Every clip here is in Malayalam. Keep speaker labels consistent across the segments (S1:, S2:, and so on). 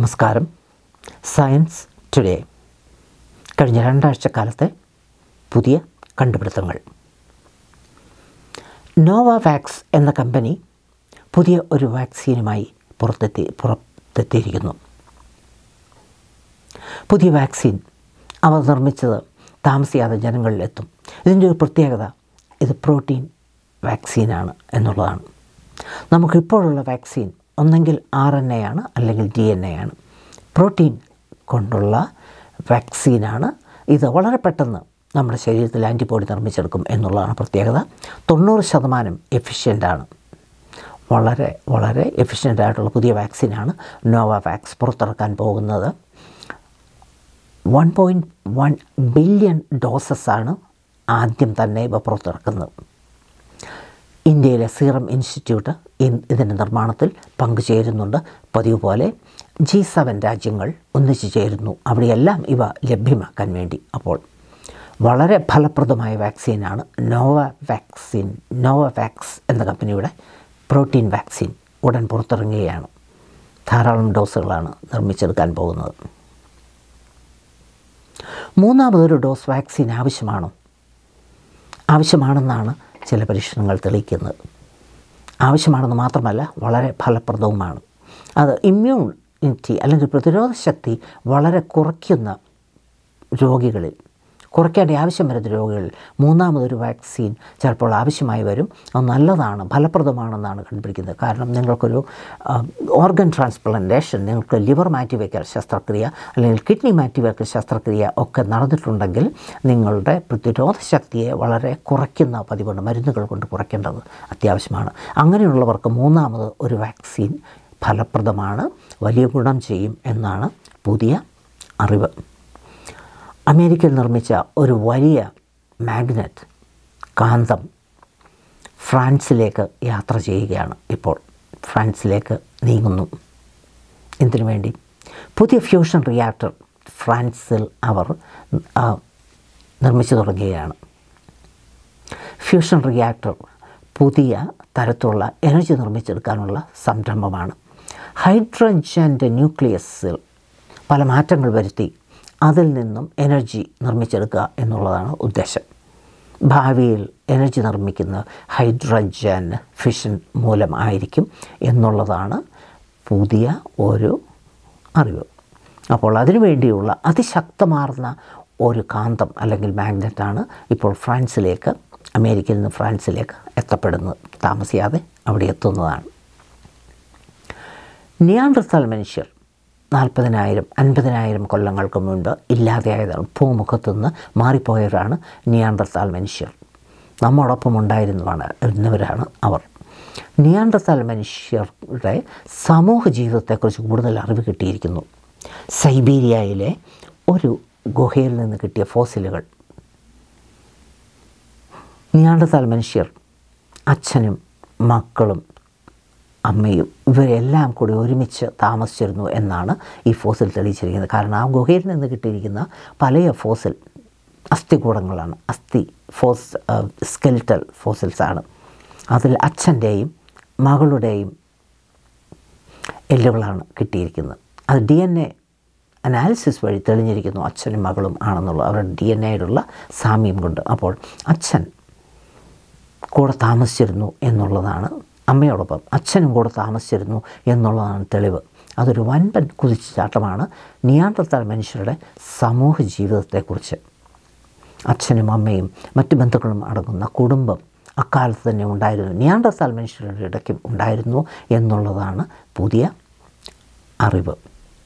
S1: നമസ്കാരം സയൻസ് ടുഡേ കഴിഞ്ഞ രണ്ടാഴ്ച കാലത്തെ പുതിയ കണ്ടുപിടുത്തങ്ങൾ നോവാവാക്സ് എന്ന കമ്പനി പുതിയ ഒരു വാക്സിനുമായി പുറത്തെത്തി പുറത്തെത്തിയിരിക്കുന്നു പുതിയ വാക്സിൻ അവർ നിർമ്മിച്ചത് താമസിയാതെ ജനങ്ങളിലെത്തും ഇതിൻ്റെ ഒരു പ്രത്യേകത ഇത് പ്രോട്ടീൻ വാക്സിനാണ് എന്നുള്ളതാണ് നമുക്കിപ്പോഴുള്ള വാക്സിൻ ഒന്നെങ്കിൽ ആർ എൻ എ ആണ് അല്ലെങ്കിൽ ഡി എൻ എ ആണ് പ്രോട്ടീൻ കൊണ്ടുള്ള വാക്സിനാണ് ഇത് വളരെ പെട്ടെന്ന് നമ്മുടെ ശരീരത്തിൽ ആൻറ്റിബോഡി നിർമ്മിച്ചെടുക്കും എന്നുള്ളതാണ് പ്രത്യേകത തൊണ്ണൂറ് ശതമാനം എഫിഷ്യൻ്റാണ് വളരെ വളരെ എഫിഷ്യൻ്റ് ആയിട്ടുള്ള പുതിയ വാക്സിനാണ് നോവ വാക്സ് പുറത്തിറക്കാൻ പോകുന്നത് വൺ പോയിൻറ്റ് വൺ ബില്യൺ ഡോസസാണ് ആദ്യം തന്നെ ഇവ പുറത്തിറക്കുന്നത് ഇന്ത്യയിലെ സീറം ഇൻസ്റ്റിറ്റ്യൂട്ട് ഇതിൻ്റെ നിർമ്മാണത്തിൽ പങ്കുചേരുന്നുണ്ട് പതിവ് പോലെ ജി സെവൻ രാജ്യങ്ങൾ ഒന്നിച്ചു ചേരുന്നു അവിടെയെല്ലാം ഇവ ലഭ്യമാക്കാൻ വേണ്ടി അപ്പോൾ വളരെ ഫലപ്രദമായ വാക്സിനാണ് നോവ വാക്സിൻ നോവ വാക്സ് എന്ന കമ്പനിയുടെ പ്രോട്ടീൻ വാക്സിൻ ഉടൻ പുറത്തിറങ്ങുകയാണ് ധാരാളം ഡോസുകളാണ് നിർമ്മിച്ചെടുക്കാൻ പോകുന്നത് മൂന്നാമതൊരു ഡോസ് വാക്സിൻ ആവശ്യമാണോ ആവശ്യമാണെന്നാണ് ചില പരീക്ഷണങ്ങൾ തെളിയിക്കുന്നത് ആവശ്യമാണെന്ന് മാത്രമല്ല വളരെ ഫലപ്രദവുമാണ് അത് ഇമ്മ്യൂണിറ്റി അല്ലെങ്കിൽ പ്രതിരോധ ശക്തി വളരെ കുറയ്ക്കുന്ന രോഗികളിൽ കുറയ്ക്കേണ്ട ആവശ്യം വരുന്ന രോഗികളിൽ മൂന്നാമതൊരു വാക്സിൻ ചിലപ്പോൾ ആവശ്യമായി വരും അത് നല്ലതാണ് ഫലപ്രദമാണെന്നാണ് കണ്ടുപിടിക്കുന്നത് കാരണം നിങ്ങൾക്കൊരു ഓർഗൻ ട്രാൻസ്പ്ലാന്റേഷൻ നിങ്ങൾക്ക് ലിവർ മാറ്റിവെക്കൽ ശസ്ത്രക്രിയ അല്ലെങ്കിൽ കിഡ്നി മാറ്റിവെക്കൽ ശസ്ത്രക്രിയ ഒക്കെ നടന്നിട്ടുണ്ടെങ്കിൽ നിങ്ങളുടെ പ്രതിരോധ ശക്തിയെ വളരെ കുറയ്ക്കുന്ന പതിവുണ്ട് മരുന്നുകൾ കൊണ്ട് കുറയ്ക്കേണ്ടത് അത്യാവശ്യമാണ് അങ്ങനെയുള്ളവർക്ക് മൂന്നാമത് ഒരു വാക്സിൻ ഫലപ്രദമാണ് വലിയ ഗുണം ചെയ്യും എന്നാണ് പുതിയ അറിവ് അമേരിക്കയിൽ നിർമ്മിച്ച ഒരു വലിയ മാഗ്നറ്റ് കാന്തം ഫ്രാൻസിലേക്ക് യാത്ര ചെയ്യുകയാണ് ഇപ്പോൾ ഫ്രാൻസിലേക്ക് നീങ്ങുന്നു എന്തിനു വേണ്ടി പുതിയ ഫ്യൂഷൻ റിയാക്ടർ ഫ്രാൻസിൽ അവർ നിർമ്മിച്ചു തുടങ്ങുകയാണ് ഫ്യൂഷൻ റിയാക്ടർ പുതിയ തരത്തിലുള്ള എനർജി നിർമ്മിച്ചെടുക്കാനുള്ള സംരംഭമാണ് ഹൈഡ്രജൻ്റെ ന്യൂക്ലിയസിൽ പല മാറ്റങ്ങൾ വരുത്തി അതിൽ നിന്നും എനർജി നിർമ്മിച്ചെടുക്കുക എന്നുള്ളതാണ് ഉദ്ദേശം ഭാവിയിൽ എനർജി നിർമ്മിക്കുന്ന ഹൈഡ്രജൻ ഫിഷൻ മൂലം ആയിരിക്കും എന്നുള്ളതാണ് പുതിയ ഒരു അറിവ് അപ്പോൾ അതിനുവേണ്ടിയുള്ള അതിശക്തമാർന്ന ഒരു കാന്തം അല്ലെങ്കിൽ മാഗ്നറ്റാണ് ഇപ്പോൾ ഫ്രാൻസിലേക്ക് അമേരിക്കയിൽ നിന്ന് ഫ്രാൻസിലേക്ക് എത്തപ്പെടുന്നത് താമസിയാതെ അവിടെ എത്തുന്നതാണ് നിയാണ്ടർത്താൽ മനുഷ്യർ നാൽപ്പതിനായിരം അൻപതിനായിരം കൊല്ലങ്ങൾക്ക് മുൻപ് ഇല്ലാതെയായതാണ് ഭൂമുഖത്തുനിന്ന് മാറിപ്പോയവരാണ് നിയാണ്ടർത്താൽ മനുഷ്യർ നമ്മോടൊപ്പം ഉണ്ടായിരുന്നതാണ് ഇരുന്നവരാണ് അവർ നിയാണ്ടർത്താൽ മനുഷ്യരുടെ സമൂഹ ജീവിതത്തെക്കുറിച്ച് കൂടുതൽ അറിവ് കിട്ടിയിരിക്കുന്നു സൈബീരിയയിലെ ഒരു ഗുഹയിൽ നിന്ന് കിട്ടിയ ഫോസിലുകൾ നിയാണ്ടർത്താൽ മനുഷ്യർ അച്ഛനും മക്കളും അമ്മയും ഇവരെല്ലാം കൂടി ഒരുമിച്ച് താമസിച്ചിരുന്നു എന്നാണ് ഈ ഫോസിൽ തെളിയിച്ചിരിക്കുന്നത് കാരണം ആ ഗുഹയിൽ നിന്ന് കിട്ടിയിരിക്കുന്ന പല ഫോസിൽ അസ്ഥികൂടങ്ങളാണ് അസ്ഥി ഫോസ് സ്കെലിറ്റൽ ഫോസിൽസാണ് അതിൽ അച്ഛൻ്റെയും മകളുടെയും എല്ലുകളാണ് കിട്ടിയിരിക്കുന്നത് അത് ഡി എൻ എ അനാലിസിസ് വഴി തെളിഞ്ഞിരിക്കുന്നു അച്ഛനും മകളും ആണെന്നുള്ള അവരുടെ ഡി എൻ എയിലുള്ള സാമ്യം കൊണ്ട് അപ്പോൾ അച്ഛൻ കൂടെ താമസിച്ചിരുന്നു എന്നുള്ളതാണ് അമ്മയോടൊപ്പം അച്ഛനും കൂടെ താമസിച്ചിരുന്നു എന്നുള്ളതാണ് തെളിവ് അതൊരു വൻപൻ കുതിച്ചുചാട്ടമാണ് നിയാണ്ടർത്താൽ മനുഷ്യരുടെ സമൂഹ ജീവിതത്തെക്കുറിച്ച് അച്ഛനും അമ്മയും മറ്റു ബന്ധുക്കളും അടങ്ങുന്ന കുടുംബം അക്കാലത്ത് തന്നെ ഉണ്ടായിരുന്നു നിയാണ്ടർത്താൽ മനുഷ്യരുടെ ഇടയ്ക്കും ഉണ്ടായിരുന്നു എന്നുള്ളതാണ് പുതിയ അറിവ്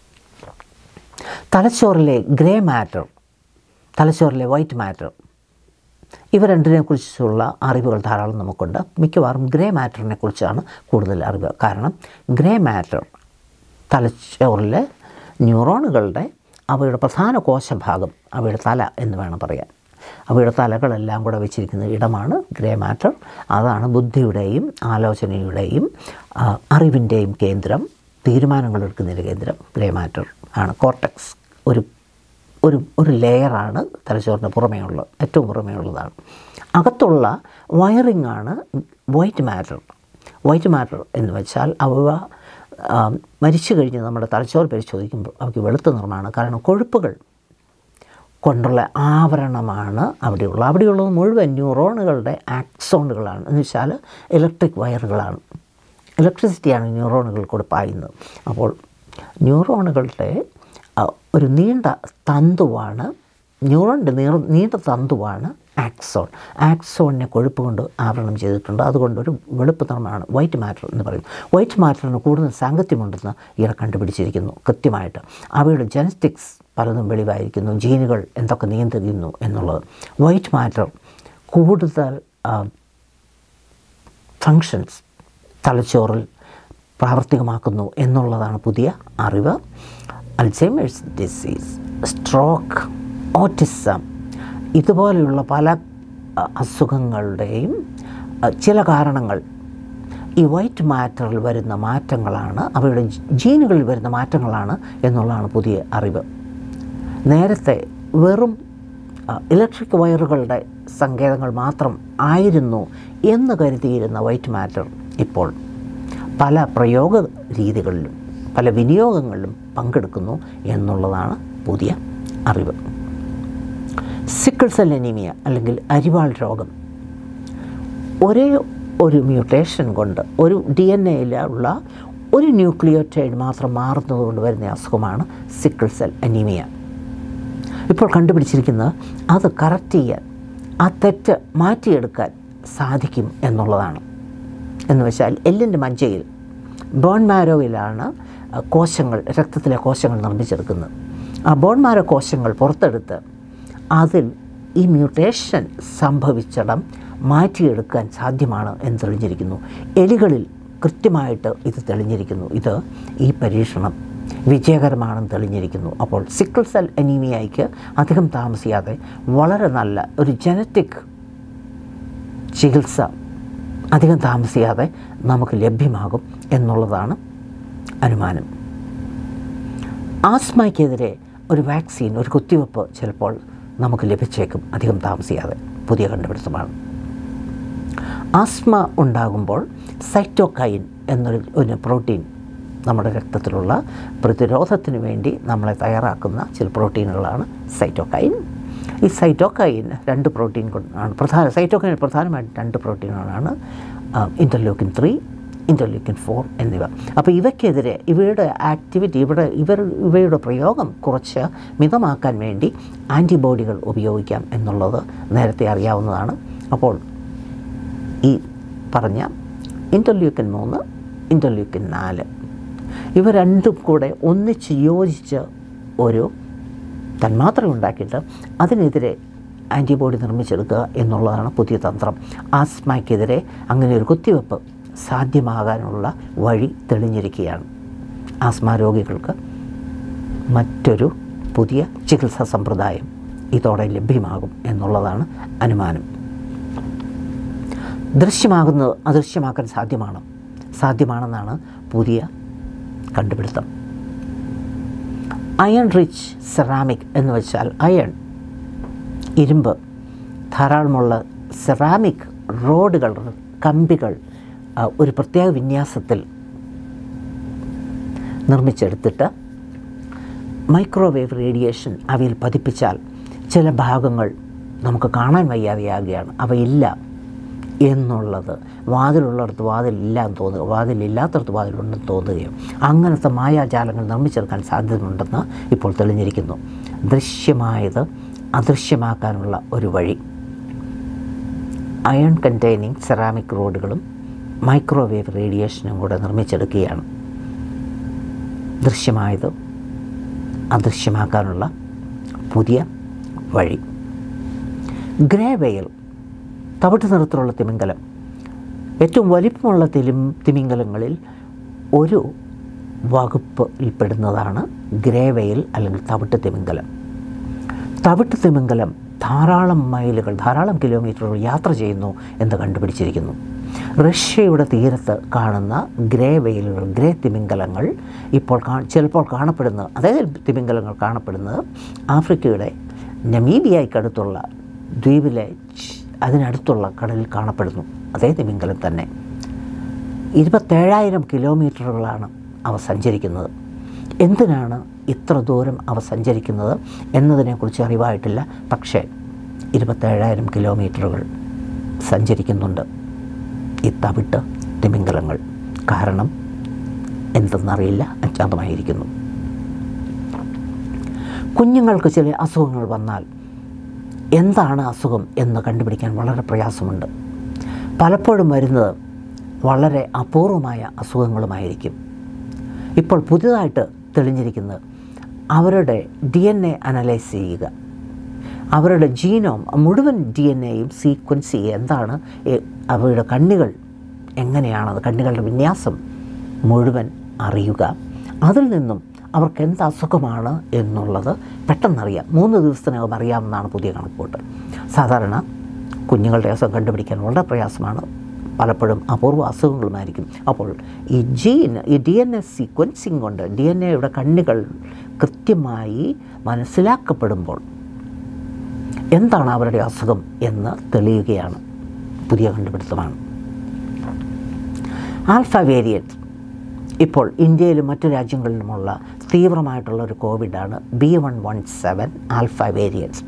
S1: തലച്ചോറിലെ ഗ്രേ മാറ്റർ തലച്ചോറിലെ വൈറ്റ് മാറ്റർ ഇവ രണ്ടിനെ കുറിച്ചുള്ള അറിവുകൾ ധാരാളം നമുക്കുണ്ട് മിക്കവാറും ഗ്രേ മാറ്ററിനെ കുറിച്ചാണ് കൂടുതൽ അറിവ് കാരണം ഗ്രേ മാറ്റർ തലച്ചോറിലെ ന്യൂറോണുകളുടെ അവയുടെ പ്രധാന കോശഭാഗം അവയുടെ തല എന്ന് വേണം പറയാൻ അവയുടെ തലകളെല്ലാം കൂടെ വെച്ചിരിക്കുന്ന ഇടമാണ് ഗ്രേ മാറ്റർ അതാണ് ബുദ്ധിയുടെയും ആലോചനയുടെയും അറിവിൻ്റെയും കേന്ദ്രം തീരുമാനങ്ങൾ എടുക്കുന്നതിൻ്റെ കേന്ദ്രം ഗ്രേ മാറ്റർ ആണ് കോർട്ടക്സ് ഒരു ഒരു ഒരു ലെയറാണ് തലച്ചോറിന് പുറമേ ഉള്ളത് ഏറ്റവും പുറമേ ഉള്ളതാണ് അകത്തുള്ള വയറിംഗ് ആണ് വൈറ്റ് മാറ്റർ വൈറ്റ് മാറ്റർ എന്ന് വെച്ചാൽ അവ ആ, മരിച്ചു കഴിഞ്ഞ് നമ്മുടെ തലച്ചോറ് പരിശോധിക്കുമ്പോൾ അവയ്ക്ക് വെളുത്ത നിറമാണ് കാരണം കൊഴുപ്പുകൾ കൊണ്ടുള്ള ആവരണമാണ് അവിടെയുള്ളത് അവിടെയുള്ളത് മുഴുവൻ ന്യൂറോണുകളുടെ ആക്സോണുകളാണ് എന്ന് വെച്ചാൽ ഇലക്ട്രിക് വയറുകളാണ് ഇലക്ട്രിസിറ്റിയാണ് ന്യൂറോണുകൾ കൂടെ പായുന്നത് അപ്പോൾ ന്യൂറോണുകളുടെ ആ, ഒരു നീണ്ട തന്തുവാണ് ന്യൂറോണിൻ്റെ നീർ നീണ്ട തന്തുവാണ് ആക്സോൺ ആക്സോണിനെ കൊഴുപ്പ് കൊണ്ട് ആവരണം ചെയ്തിട്ടുണ്ട് അതുകൊണ്ട് ഒരു വെളുപ്പ് നിറമാണ് വൈറ്റ് മാറ്റർ എന്ന് പറയും വൈറ്റ് മാറ്ററിന് കൂടുതൽ സാങ്കത്യമുണ്ടെന്ന് ഇയാൾ കണ്ടുപിടിച്ചിരിക്കുന്നു കൃത്യമായിട്ട് അവയുടെ ജനറ്റിക്സ് പലതും വെളിവായിരിക്കുന്നു ജീനുകൾ എന്തൊക്കെ നിയന്ത്രിക്കുന്നു എന്നുള്ളത് വൈറ്റ് മാറ്റർ കൂടുതൽ ആ, ഫങ്ഷൻസ് തലച്ചോറിൽ പ്രാവർത്തികമാക്കുന്നു എന്നുള്ളതാണ് പുതിയ അറിവ് അൽസൈമേഴ്സ് ഡിസീസ് സ്ട്രോക്ക് ഓട്ടിസം ഇതുപോലെയുള്ള പല അ, അസുഖങ്ങളുടെയും അ, ചില കാരണങ്ങൾ ഈ വൈറ്റ് മാറ്ററിൽ വരുന്ന മാറ്റങ്ങളാണ് അവയുടെ ജി- ജീനുകളിൽ വരുന്ന മാറ്റങ്ങളാണ് എന്നുള്ളതാണ് പുതിയ അറിവ് നേരത്തെ വെറും ആ, ഇലക്ട്രിക് വയറുകളുടെ സങ്കേതങ്ങൾ മാത്രം ആയിരുന്നു എന്ന് കരുതിയിരുന്ന വൈറ്റ് മാറ്റർ ഇപ്പോൾ പല പ്രയോഗ രീതികളിലും പല വിനിയോഗങ്ങളിലും പങ്കെടുക്കുന്നു എന്നുള്ളതാണ് പുതിയ അറിവ് സിക്കിൾ സെൽ അനീമിയ അല്ലെങ്കിൽ അരിവാൾ രോഗം ഒരേ ഒരു മ്യൂട്ടേഷൻ കൊണ്ട് ഒരു ഡി എൻ എയിലുള്ള ഒരു ന്യൂക്ലിയോറ്റൈഡ് മാത്രം മാറുന്നത് കൊണ്ട് വരുന്ന അസുഖമാണ് സിക്കിൾ സെൽ അനീമിയ ഇപ്പോൾ കണ്ടുപിടിച്ചിരിക്കുന്നത് അത് കറക്റ്റ് ചെയ്യാൻ ആ തെറ്റ് മാറ്റിയെടുക്കാൻ സാധിക്കും എന്നുള്ളതാണ് എന്ന് വെച്ചാൽ എല്ലിൻ്റെ മജ്ജയിൽ ബോൺ മാരോയിലാണ് അഹ്, കോശങ്ങൾ രക്തത്തിലെ കോശങ്ങൾ നിർമ്മിച്ചെടുക്കുന്നത് ആ ബോൺ മാരോ കോശങ്ങൾ പുറത്തെടുത്ത് അതിൽ ഈ മ്യൂട്ടേഷൻ സംഭവിച്ചിടം മാറ്റിയെടുക്കാൻ സാധ്യമാണ് എന്ന് തെളിഞ്ഞിരിക്കുന്നു എലികളിൽ കൃത്യമായിട്ട് ഇത് തെളിഞ്ഞിരിക്കുന്നു ഇത് ഈ പരീക്ഷണം വിജയകരമാണെന്ന് തെളിഞ്ഞിരിക്കുന്നു അപ്പോൾ സിക്കിൾ സെൽ അനീമിയയ്ക്ക് അധികം താമസിയാതെ വളരെ നല്ല ഒരു ജനറ്റിക് ചികിത്സ അധികം താമസിയാതെ നമുക്ക് ലഭ്യമാകും എന്നുള്ളതാണ് അനുമാനം ആസ്മയ്ക്കെതിരെ ഒരു വാക്സിൻ ഒരു കുത്തിവെപ്പ് ചിലപ്പോൾ നമുക്ക് ലഭിച്ചേക്കും അധികം താമസിയാതെ പുതിയ കണ്ടുപിടുത്തമാണ് ആസ്മ ഉണ്ടാകുമ്പോൾ സൈറ്റോകൈൻ എന്നൊരു ഒരു പ്രോട്ടീൻ നമ്മുടെ രക്തത്തിലുള്ള പ്രതിരോധത്തിന് വേണ്ടി നമ്മളെ തയ്യാറാക്കുന്ന ചില പ്രോട്ടീനുകളാണ് സൈറ്റോകൈൻ ഈ സൈറ്റോകൈൻ രണ്ട് പ്രോട്ടീൻ കൊണ്ടാണ് പ്രധാന സൈറ്റോകൈൻ പ്രധാനമായിട്ടും രണ്ട് പ്രോട്ടീനുകളാണ് ഇൻ്റർലൂക്കിൻ ത്രീ ഇൻ്റർലൂക്കിൻ ഫോർ എന്നിവ അപ്പോൾ ഇവയ്ക്കെതിരെ ഇവയുടെ ആക്ടിവിറ്റി ഇവിടെ ഇവർ ഇവയുടെ പ്രയോഗം കുറച്ച് മിതമാക്കാൻ വേണ്ടി ആൻറ്റിബോഡികൾ ഉപയോഗിക്കാം എന്നുള്ളത് നേരത്തെ അറിയാവുന്നതാണ് അപ്പോൾ ഈ പറഞ്ഞ ഇൻ്റർലൂക്കൻ മൂന്ന് ഇൻ്റർലൂക്കൻ നാല് ഇവ രണ്ടും കൂടെ ഒന്നിച്ച് യോജിച്ച് ഒരു തന്മാത്ര ഉണ്ടാക്കിയിട്ട് അതിനെതിരെ ആൻറ്റിബോഡി നിർമ്മിച്ചെടുക്കുക എന്നുള്ളതാണ് പുതിയ തന്ത്രം ആസ്മയ്ക്കെതിരെ അങ്ങനെ ഒരു കുത്തിവെപ്പ് സാധ്യമാകാനുള്ള വഴി തെളിഞ്ഞിരിക്കുകയാണ് ആസ്മ രോഗികൾക്ക് മറ്റൊരു പുതിയ ചികിത്സാ സമ്പ്രദായം ഇതോടെ ലഭ്യമാകും എന്നുള്ളതാണ് അനുമാനം ദൃശ്യമാകുന്നത് അദൃശ്യമാക്കാൻ സാധ്യമാണ് സാധ്യമാണെന്നാണ് പുതിയ കണ്ടുപിടുത്തം അയൺ റിച്ച് സെറാമിക് എന്ന് വെച്ചാൽ അയൺ ഇരുമ്പ് ധാരാളമുള്ള സെറാമിക് റോഡുകൾ കമ്പികൾ ആ, ഒരു പ്രത്യേക വിന്യാസത്തിൽ നിർമ്മിച്ചെടുത്തിട്ട് മൈക്രോവേവ് റേഡിയേഷൻ അവയിൽ പതിപ്പിച്ചാൽ ചില ഭാഗങ്ങൾ നമുക്ക് കാണാൻ വയ്യാതെയാകുകയാണ് അവയില്ല എന്നുള്ളത് വാതിലുള്ളിടത്ത് വാതിലില്ല എന്ന് തോന്നുക വാതിലില്ലാത്തടത്ത് വാതിലുണ്ടെന്ന് തോന്നുകയും അങ്ങനത്തെ മായാജാലങ്ങൾ നിർമ്മിച്ചെടുക്കാൻ സാധ്യതയുണ്ടെന്ന് ഇപ്പോൾ തെളിഞ്ഞിരിക്കുന്നു ദൃശ്യമായത് അദൃശ്യമാക്കാനുള്ള ഒരു വഴി അയൺ കണ്ടെയ്നിങ് സെറാമിക് റോഡുകളും മൈക്രോവേവ് റേഡിയേഷനും കൂടെ നിർമ്മിച്ചെടുക്കുകയാണ് ദൃശ്യമായത് അദൃശ്യമാക്കാനുള്ള പുതിയ വഴി ഗ്രേ വെയിൽ തവിട്ട് നിറത്തിലുള്ള തിമിംഗലം ഏറ്റവും വലിപ്പമുള്ള തിലിം തിമിംഗലങ്ങളിൽ ഒരു വകുപ്പിൽപ്പെടുന്നതാണ് ഗ്രേ വെയിൽ അല്ലെങ്കിൽ തവിട്ട് തിമിംഗലം തവിട്ട് തിമിംഗലം ധാരാളം മൈലുകൾ ധാരാളം കിലോമീറ്ററുകൾ യാത്ര ചെയ്യുന്നു എന്ന് കണ്ടുപിടിച്ചിരിക്കുന്നു റഷ്യയുടെ തീരത്ത് കാണുന്ന ഗ്രേ വെയിലുകൾ ഗ്രേ തിമിംഗലങ്ങൾ ഇപ്പോൾ കാ ചിലപ്പോൾ കാണപ്പെടുന്നത് അതേ തിമിംഗലങ്ങൾ കാണപ്പെടുന്നത് ആഫ്രിക്കയുടെ നമീബിയയ്ക്കടുത്തുള്ള ദ്വീപിലെ ച്- അതിനടുത്തുള്ള കടലിൽ കാണപ്പെടുന്നു അതേ തിമിംഗലം തന്നെ ഇരുപത്തേഴായിരം കിലോമീറ്ററുകളാണ് അവ സഞ്ചരിക്കുന്നത് എന്തിനാണ് ഇത്ര ദൂരം അവ സഞ്ചരിക്കുന്നത് എന്നതിനെക്കുറിച്ച് അറിവായിട്ടില്ല പക്ഷേ ഇരുപത്തേഴായിരം കിലോമീറ്ററുകൾ സഞ്ചരിക്കുന്നുണ്ട് ഈ തവിട്ട് തിമിംഗലങ്ങൾ കാരണം എന്തെന്നറിയില്ല അജ്ഞാതമായിരിക്കുന്നു കുഞ്ഞുങ്ങൾക്ക് ചില അസുഖങ്ങൾ വന്നാൽ എന്താണ് അസുഖം എന്ന് കണ്ടുപിടിക്കാൻ വളരെ പ്രയാസമുണ്ട് പലപ്പോഴും വരുന്നത് വളരെ അപൂർവമായ അസുഖങ്ങളുമായിരിക്കും ഇപ്പോൾ പുതിയതായിട്ട് തെളിഞ്ഞിരിക്കുന്നത് അവരുടെ ഡി എൻ എ അനലൈസ് ചെയ്യുക അവരുടെ ജീനോം മുഴുവൻ ഡി എൻ എയും സീക്വൻസ് ചെയ്യുക എന്താണ് എ- അവരുടെ കണ്ണുകൾ എങ്ങനെയാണത് കണ്ണുകളുടെ വിന്യാസം മുഴുവൻ അറിയുക അതിൽ നിന്നും അവർക്ക് എന്ത് അസുഖമാണ് എന്നുള്ളത് പെട്ടെന്നറിയാം മൂന്ന് ദിവസത്തിനകം അറിയാമെന്നാണ് പുതിയ കണക്കുകൂട്ട് സാധാരണ കുഞ്ഞുങ്ങളുടെ അസുഖം കണ്ടുപിടിക്കാൻ വളരെ പ്രയാസമാണ് പലപ്പോഴും അപൂർവ അസുഖങ്ങളുമായിരിക്കും അപ്പോൾ ഈ ജീൻ ഈ ഡി എൻ എ സീക്വൻസിങ് കൊണ്ട് ഡി എൻ എയുടെ കണ്ണുകൾ കൃത്യമായി മനസ്സിലാക്കപ്പെടുമ്പോൾ എന്താണ് അവരുടെ അസുഖം എന്ന് തെളിയുകയാണ് പുതിയ കണ്ടുപിടുത്തമാണ് ആൽഫ വേരിയൻറ്റ് ഇപ്പോൾ ഇന്ത്യയിലും മറ്റു രാജ്യങ്ങളിലുമുള്ള തീവ്രമായിട്ടുള്ള ഒരു കോവിഡാണ് B one one seven alpha variants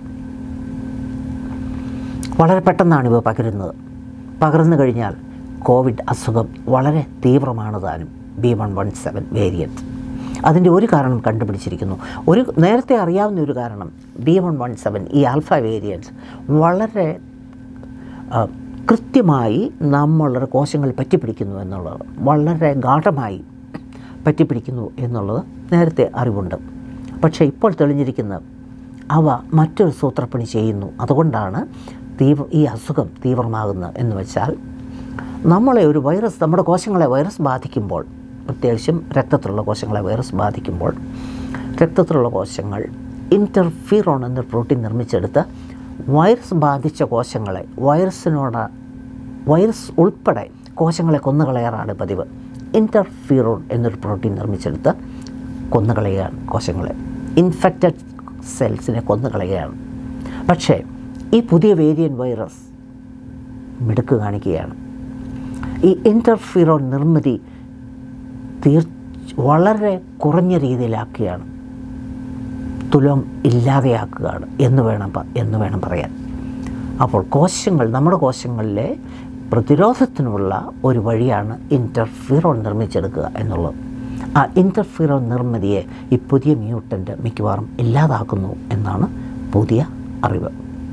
S1: വളരെ പെട്ടെന്നാണ് ഇവ പകരുന്നത് പകർന്നു കഴിഞ്ഞാൽ കോവിഡ് അസുഖം വളരെ തീവ്രമാണ് താനും B one one seven variant അതിൻ്റെ ഒരു കാരണം കണ്ടുപിടിച്ചിരിക്കുന്നു ഒരു നേരത്തെ അറിയാവുന്ന ഒരു കാരണം ബി വൺ വൺ സെവൻ ഈ ആൽഫ വേരിയൻസ് വളരെ ആ, കൃത്യമായി നമ്മളുടെ കോശങ്ങൾ പറ്റിപ്പിടിക്കുന്നു എന്നുള്ളത് വളരെ ഗാഠമായി പറ്റിപ്പിടിക്കുന്നു എന്നുള്ളത് നേരത്തെ അറിവുണ്ട് പക്ഷേ ഇപ്പോൾ തെളിഞ്ഞിരിക്കുന്നത് അവ മറ്റൊരു സൂത്രപ്പണി ചെയ്യുന്നു അതുകൊണ്ടാണ് തീവ്ര ഈ അസുഖം തീവ്രമാകുന്നത് എന്ന് വെച്ചാൽ നമ്മളെ ഒരു വൈറസ് നമ്മുടെ കോശങ്ങളെ വൈറസ് ബാധിക്കുമ്പോൾ പ്രത്യേകിച്ചും രക്തത്തിലുള്ള കോശങ്ങളെ വൈറസ് ബാധിക്കുമ്പോൾ രക്തത്തിലുള്ള കോശങ്ങൾ ഇൻ്റർഫീറോൺ എന്ന പ്രോട്ടീൻ നിർമ്മിച്ചെടുത്ത് വൈറസ് ബാധിച്ച കോശങ്ങളെ വൈറസിനോട് വൈറസ് ഉൾപ്പെടെ കോശങ്ങളെ കൊന്നുകളയാറാണ് പതിവ് ഇൻ്റർഫീറോൺ എന്നൊരു പ്രോട്ടീൻ നിർമ്മിച്ചെടുത്ത് കൊന്നുകളയുകയാണ് കോശങ്ങളെ ഇൻഫെക്റ്റഡ് സെൽസിനെ കൊന്നുകളയുകയാണ് പക്ഷേ ഈ പുതിയ വേരിയൻ വൈറസ് മിടുക്ക് കാണിക്കുകയാണ് ഈ ഇൻ്റർഫീറോൺ നിർമ്മിതി തീർ വളരെ കുറഞ്ഞ രീതിയിലാക്കുകയാണ് തുലം ഇല്ലാതെയാക്കുകയാണ് എന്ന് വേണം പ- എന്ന് വേണം പറയാൻ അപ്പോൾ കോശങ്ങൾ നമ്മുടെ കോശങ്ങളിലെ പ്രതിരോധത്തിനുള്ള ഒരു വഴിയാണ് ഇൻ്റർഫീറോൺ നിർമ്മിച്ചെടുക്കുക എന്നുള്ളത് ആ ഇൻ്റർഫീറോൺ നിർമ്മിതിയെ ഈ പുതിയ മ്യൂട്ടൻ്റ് മിക്കവാറും ഇല്ലാതാക്കുന്നു എന്നാണ് പുതിയ അറിവ്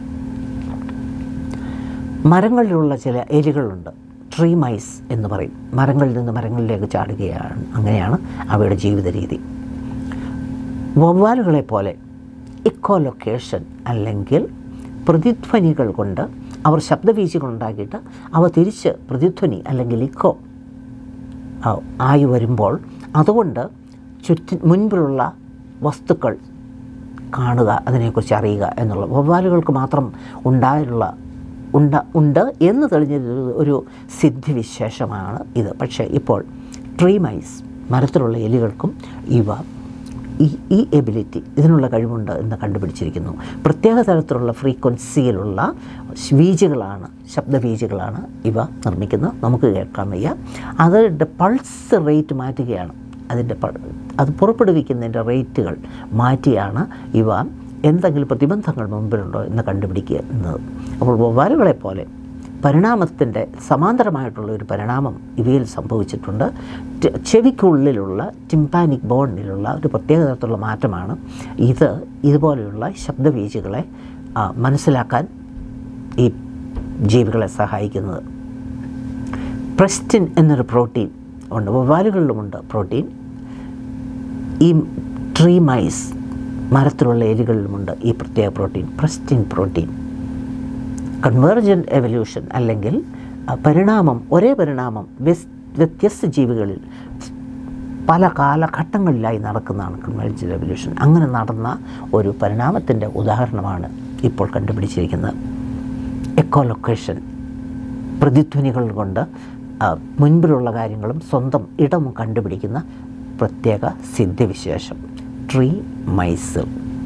S1: മരങ്ങളിലുള്ള ചില എലികളുണ്ട് ട്രീ മൈസ് എന്ന് പറയും മരങ്ങളിൽ നിന്ന് മരങ്ങളിലേക്ക് ചാടുകയാണ് അങ്ങനെയാണ് അവയുടെ ജീവിത രീതി വവ്വാലുകളെ പോലെ ഇക്കോലൊക്കേഷൻ അല്ലെങ്കിൽ പ്രതിധ്വനികൾ കൊണ്ട് അവർ ശബ്ദവീചികൾ ഉണ്ടാക്കിയിട്ട് അവ തിരിച്ച് പ്രതിധ്വനി അല്ലെങ്കിൽ ഇക്കോ ആ, ആയി വരുമ്പോൾ അതുകൊണ്ട് ചുറ്റി മുൻപിലുള്ള വസ്തുക്കൾ കാണുക അതിനെക്കുറിച്ച് അറിയുക എന്നുള്ള വവ്വാലുകൾക്ക് മാത്രം ഉണ്ടായുള്ള ഉണ്ട ഉണ്ട് എന്ന് തെളിഞ്ഞൊരു ഒരു സിദ്ധിവിശേഷമാണ് ഇത് പക്ഷേ ഇപ്പോൾ ട്രീ മൈസ് മരത്തിലുള്ള എലികൾക്കും ഇവ ഈ ഈ എബിലിറ്റി ഇതിനുള്ള കഴിവുണ്ട് എന്ന് കണ്ടുപിടിച്ചിരിക്കുന്നു പ്രത്യേക തരത്തിലുള്ള ഫ്രീക്വൻസിയിലുള്ള വീജുകളാണ് ശബ്ദവീജുകളാണ് ഇവ നിർമ്മിക്കുന്നത് നമുക്ക് കേൾക്കാൻ വയ്യ അതിൻ്റെ പൾസ് റേറ്റ് മാറ്റുകയാണ് അതിൻ്റെ പ- അത് പുറപ്പെടുവിക്കുന്നതിൻ്റെ റേറ്റുകൾ മാറ്റിയാണ് ഇവ എന്തെങ്കിലും പ്രതിബന്ധങ്ങൾ മുമ്പിലുണ്ടോ എന്ന് കണ്ടുപിടിക്കുന്നത് അപ്പോൾ വവ്വാലുകളെ പോലെ പരിണാമത്തിൻ്റെ സമാന്തരമായിട്ടുള്ള ഒരു പരിണാമം ഇവയിൽ സംഭവിച്ചിട്ടുണ്ട് ടെ- ചെവിക്കുള്ളിലുള്ള ടിംപാനിക് ബോണിലുള്ള ഒരു പ്രത്യേക തരത്തിലുള്ള മാറ്റമാണ് ഇത് ഇതുപോലെയുള്ള ശബ്ദവീചികളെ ആ, മനസ്സിലാക്കാൻ ഈ ജീവികളെ സഹായിക്കുന്നത് പ്രസ്റ്റിൻ എന്നൊരു പ്രോട്ടീൻ ഉണ്ട് വവ്വാലുകളിലുമുണ്ട് പ്രോട്ടീൻ ഈ ട്രീ മൈസ് മരത്തിലുള്ള എലികളിലുമുണ്ട് ഈ പ്രത്യേക protein prestin protein convergent evolution അല്ലെങ്കിൽ ആ, പരിണാമം ഒരേ പരിണാമം വ്യസ് വ്യത്യസ്ത ജീവികളിൽ പല കാലഘട്ടങ്ങളിലായി നടക്കുന്നതാണ് കൺവേർജൻറ്റ് എവല്യൂഷൻ അങ്ങനെ നടന്ന ഒരു പരിണാമത്തിൻ്റെ ഉദാഹരണമാണ് ഇപ്പോൾ കണ്ടുപിടിച്ചിരിക്കുന്നത് എക്കോലൊക്കേഷൻ പ്രതിധ്വനികൾ കൊണ്ട് ആ, മുൻപിലുള്ള കാര്യങ്ങളും സ്വന്തം ഇടവും കണ്ടുപിടിക്കുന്ന പ്രത്യേക സിദ്ധിവിശേഷം tree mice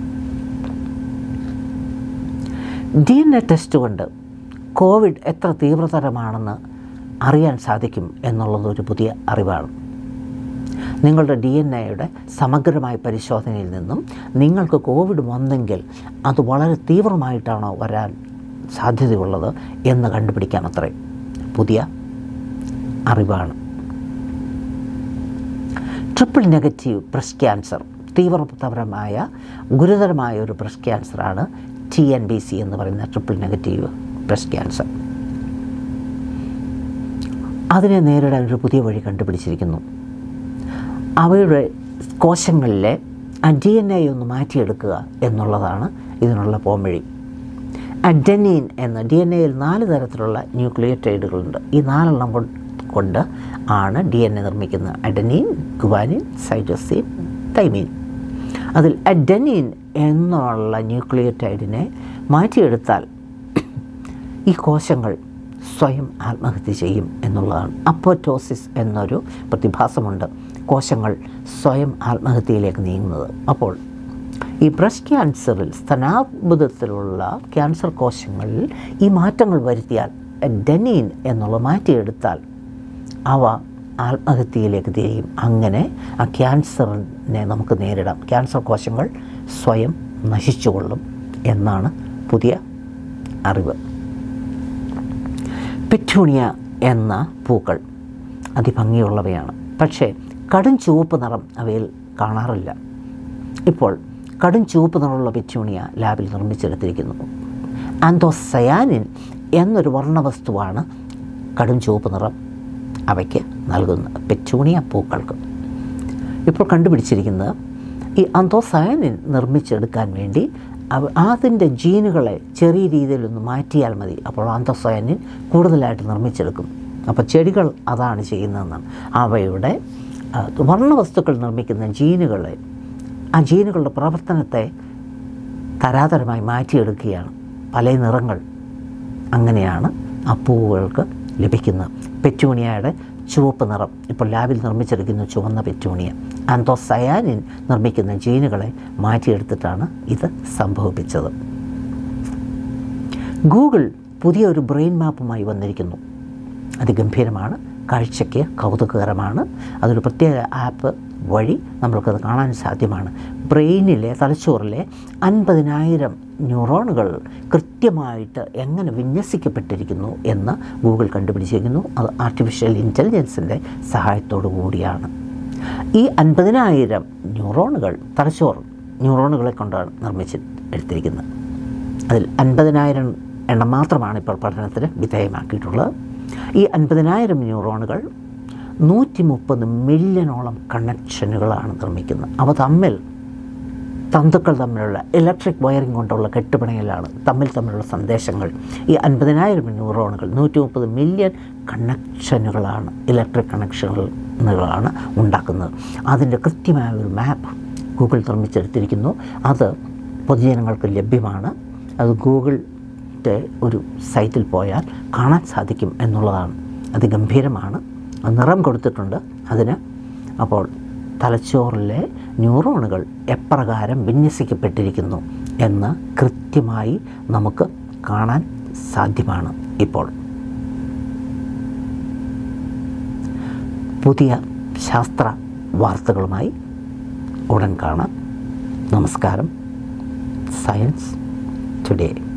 S1: D N A test കൊണ്ട് കോവിഡ് എത്ര തീവ്രതരമാണെന്ന് അറിയാൻ സാധിക്കും എന്നുള്ളത് ഒരു പുതിയ അറിവാണ് നിങ്ങളുടെ ഡി എൻ എയുടെ സമഗ്രമായ പരിശോധനയിൽ നിന്നും നിങ്ങൾക്ക് കോവിഡ് വന്നെങ്കിൽ അത് വളരെ തീവ്രമായിട്ടാണോ വരാൻ സാധ്യതയുള്ളത് എന്ന് കണ്ടുപിടിക്കാൻ അത്രേ പുതിയ അറിവാണ് ട്രിപ്പിൾ നെഗറ്റീവ് ബ്രസ്റ്റ് ക്യാൻസർ തീവ്രതരമായ ഗുരുതരമായ ഒരു ബ്രസ്റ്റ് ക്യാൻസറാണ് ടി എൻ ബി സി എന്ന് പറയുന്ന ട്രിപ്പിൾ നെഗറ്റീവ് ബ്രസ്റ്റ് ക്യാൻസർ അതിനെ നേരിടാൻ ഒരു പുതിയ വഴി കണ്ടുപിടിച്ചിരിക്കുന്നു അവയുടെ കോശങ്ങളിലെ ആ ഡി എൻ എ ഒന്ന് മാറ്റിയെടുക്കുക എന്നുള്ളതാണ് ഇതിനുള്ള പോംവഴി അഡനീൻ എന്ന ഡി എൻ എയിൽ നാല് തരത്തിലുള്ള ന്യൂക്ലിയോറ്റൈഡുകളുണ്ട് ഈ നാലെണ്ണം കൊണ്ട് കൊണ്ട് ആണ് ഡി എൻ എ നിർമ്മിക്കുന്നത് അഡനീൻ ഗുവാനിൻ സൈറ്റോസിൻ തൈമീൻ അതിൽ അഡനീൻ എന്നുള്ള ന്യൂക്ലിയോറ്റൈഡിനെ മാറ്റിയെടുത്താൽ ഈ കോശങ്ങൾ സ്വയം ആത്മഹത്യ ചെയ്യും എന്നുള്ളതാണ് അപ്പോറ്റോസിസ് എന്നൊരു പ്രതിഭാസമുണ്ട് കോശങ്ങൾ സ്വയം ആത്മഹത്യയിലേക്ക് നീങ്ങുന്നത് അപ്പോൾ ഈ ബ്രസ്റ്റ് ക്യാൻസറിൽ സ്തനാർബുദത്തിലുള്ള ക്യാൻസർ കോശങ്ങളിൽ ഈ മാറ്റങ്ങൾ വരുത്തിയാൽ ഡെനീൻ എന്നുള്ള മാറ്റിയെടുത്താൽ അവ ആത്മഹത്യയിലേക്ക് തിരിയും അങ്ങനെ ആ ക്യാൻസറിനെ നമുക്ക് നേരിടാം ക്യാൻസർ കോശങ്ങൾ സ്വയം നശിച്ചുകൊള്ളും എന്നാണ് പുതിയ അറിവ് പെറ്റൂണിയ എന്ന പൂക്കൾ അതിഭംഗിയുള്ളവയാണ് പക്ഷേ കടും ചുവപ്പ് നിറം അവയിൽ കാണാറില്ല ഇപ്പോൾ കടും ചുവപ്പ് നിറമുള്ള പെറ്റൂണിയ ലാബിൽ നിർമ്മിച്ചെടുത്തിരിക്കുന്നു ആന്തോസയാനിൻ എന്നൊരു വർണ്ണവസ്തുവാണ് കടും ചുവപ്പ് നിറം അവയ്ക്ക് നൽകുന്നത് പെറ്റൂണിയ പൂക്കൾക്ക് ഇപ്പോൾ കണ്ടുപിടിച്ചിരിക്കുന്നത് ഈ അന്തോസയനിൻ നിർമ്മിച്ചെടുക്കാൻ വേണ്ടി അവ അതിൻ്റെ ജീനുകളെ ചെറിയ രീതിയിലൊന്ന് മാറ്റിയാൽ മതി അപ്പോൾ അന്തോസയനിൻ കൂടുതലായിട്ട് നിർമ്മിച്ചെടുക്കും അപ്പോൾ ചെടികൾ അതാണ് ചെയ്യുന്നതെന്നാണ് അവയുടെ ആ, വർണ്ണവസ്തുക്കൾ നിർമ്മിക്കുന്ന ജീനുകളെ ആ ജീനുകളുടെ പ്രവർത്തനത്തെ തരാതരമായി മാറ്റിയെടുക്കുകയാണ് പല നിറങ്ങൾ അങ്ങനെയാണ് ആ പൂവുകൾക്ക് ലഭിക്കുന്നത് പെറ്റൂണിയയുടെ ചുവപ്പ് നിറം ഇപ്പോൾ ലാബിൽ നിർമ്മിച്ചെടുക്കുന്ന ചുവന്ന പെറ്റൂണിയ ആന്തോസയാനിൻ നിർമ്മിക്കുന്ന ജീനുകളെ മാറ്റിയെടുത്തിട്ടാണ് ഇത് സംഭവിപ്പിച്ചത് ഗൂഗിൾ പുതിയൊരു ബ്രെയിൻ മാപ്പുമായി വന്നിരിക്കുന്നു അതിഗംഭീരമാണ് കാഴ്ചയ്ക്ക് കൗതുകകരമാണ് അതൊരു പ്രത്യേക ആപ്പ് വഴി നമ്മൾക്കത് കാണാൻ സാധ്യമാണ് ബ്രെയിനിലെ തലച്ചോറിലെ അൻപതിനായിരം ന്യൂറോണുകൾ കൃത്യമായിട്ട് എങ്ങനെ വിന്യസിക്കപ്പെട്ടിരിക്കുന്നു എന്ന് ഗൂഗിൾ കണ്ടുപിടിച്ചിരിക്കുന്നു അത് ആർട്ടിഫിഷ്യൽ ഇൻ്റലിജൻസിൻ്റെ സഹായത്തോടു കൂടിയാണ് ഈ അൻപതിനായിരം ന്യൂറോണുകൾ തലച്ചോർ ന്യൂറോണുകളെ കൊണ്ടാണ് നിർമ്മിച്ച് എടുത്തിരിക്കുന്നത് അതിൽ അൻപതിനായിരം എണ്ണം മാത്രമാണ് ഇപ്പോൾ പഠനത്തിന് വിധേയമാക്കിയിട്ടുള്ളത് ഈ അൻപതിനായിരം ന്യൂറോണുകൾ നൂറ്റി മുപ്പത് മില്യണോളം കണക്ഷനുകളാണ് നിർമ്മിക്കുന്നത് അവ തമ്മിൽ തന്തുക്കൾ തമ്മിലുള്ള ഇലക്ട്രിക് വയറിംഗ് കൊണ്ടുള്ള കെട്ടുപിണയിലാണ് തമ്മിൽ തമ്മിലുള്ള സന്ദേശങ്ങൾ ഈ അൻപതിനായിരം ന്യൂറോണുകൾ നൂറ്റി മുപ്പത് മില്യൺ കണക്ഷനുകളാണ് ഇലക്ട്രിക് കണക്ഷനുകളാണ് ഉണ്ടാക്കുന്നത് അതിൻ്റെ കൃത്യമായ ഒരു മാപ്പ് ഗൂഗിൾ നിർമ്മിച്ചെടുത്തിരിക്കുന്നു അത് പൊതുജനങ്ങൾക്ക് ലഭ്യമാണ് അത് ഗൂഗിളിൻ്റെ ഒരു സൈറ്റിൽ പോയാൽ കാണാൻ സാധിക്കും എന്നുള്ളതാണ് അതിഗംഭീരമാണ് അത് നിറം കൊടുത്തിട്ടുണ്ട് അതിന് അപ്പോൾ തലച്ചോറിലെ ന്യൂറോണുകൾ എപ്രകാരം വിന്യസിക്കപ്പെട്ടിരിക്കുന്നു എന്ന് കൃത്യമായി നമുക്ക് കാണാൻ സാധ്യമാണ് ഇപ്പോൾ പുതിയ ശാസ്ത്ര വാർത്തകളുമായി ഉടൻ കാണാം നമസ്കാരം സയൻസ് ടുഡേ